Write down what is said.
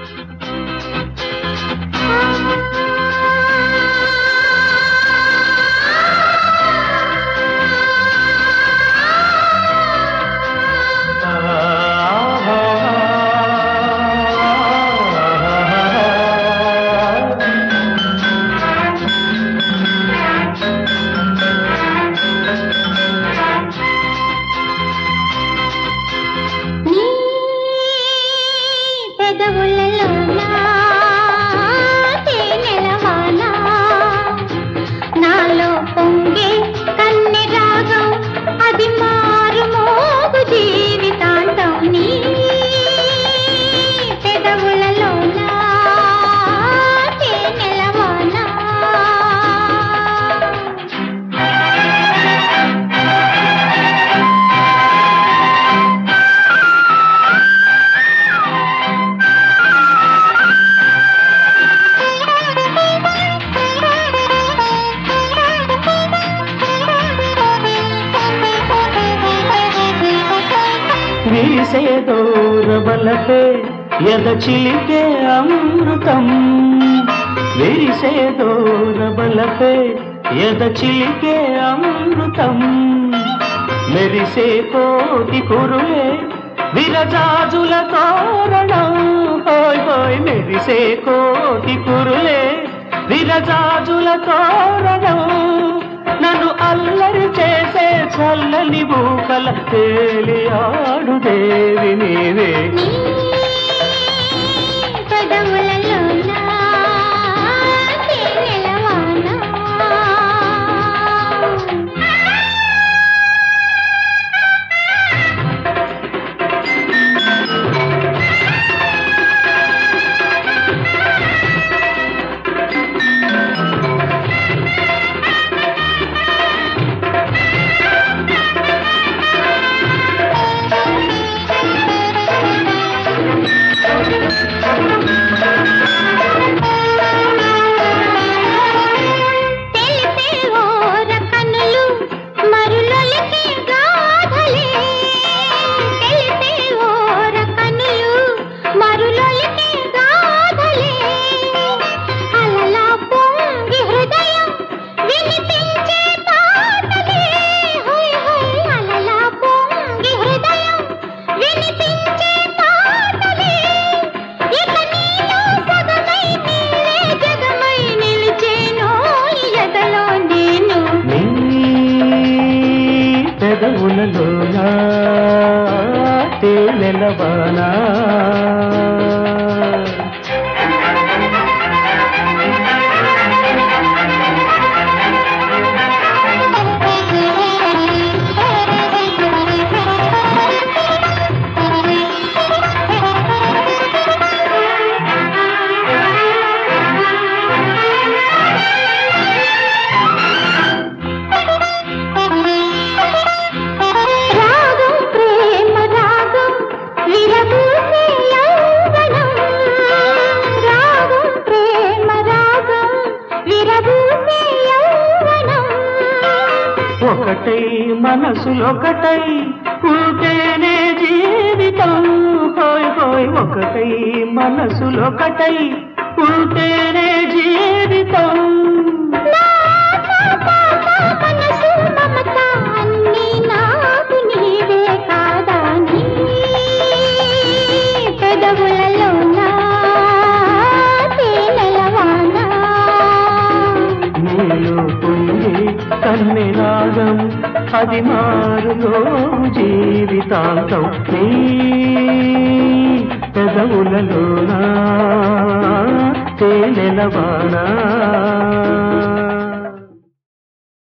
నీ పెదవులలోన తేనెల వాన నాలో పొంగే కన్నె రాగం అది మారు మోగు జీవితాంతం నీ పెదవులలోన తేనెల వాన వీసే దూరబలపే ఎద చిలికే అమృతం విరిసే దూరబలపే ఎద చిలికే అమృతం మెరిసే కోటి కురులే విరజాజుల తోరణం హోయ్ హోయ్ మెరిసే కోటి కురులే విరజాజుల తోరణం నన్ను అల్లరి చేసే చల్లని బూకల తేలి ఆడు దేవి నీవే నీ పెదవులలోన తేనెల వాన తెలిపే ఓర కనులు మరులొలికే గాథలే తెలిపే ఓర కనులు మరులొలికే గాథలే అలలా పొంగి హృదయం వినిపించే పాటలే హోయ్ హోయ్ అలలా పొంగి హృదయం వినిపించే పాటలే ఇక నీలో సగమై నీవే జగమై నిలిచేను ఈ ఎదలో నేను నీ పెదవులలోన తేలెలవానా రాగం ప్రేమ రాగం విరబూసే యౌవనం రాగం ప్రేమ రాగం విరబూసే యౌవనం ఒకటై మనసులొకటై ఉంటేనే జీవితం హోయ్ హోయ్ ఒకటై మనసులొకటై ఉంటేనే జీవితం మనసు మమత అన్నీ నాకు నీవే కాదా నీ పెదవులలో నా తేనెల వాన నీలో పొంగి కన్నె రాగం అది మారులో జీవితాంతం నీ పెదవులలోనా తేనెలవానా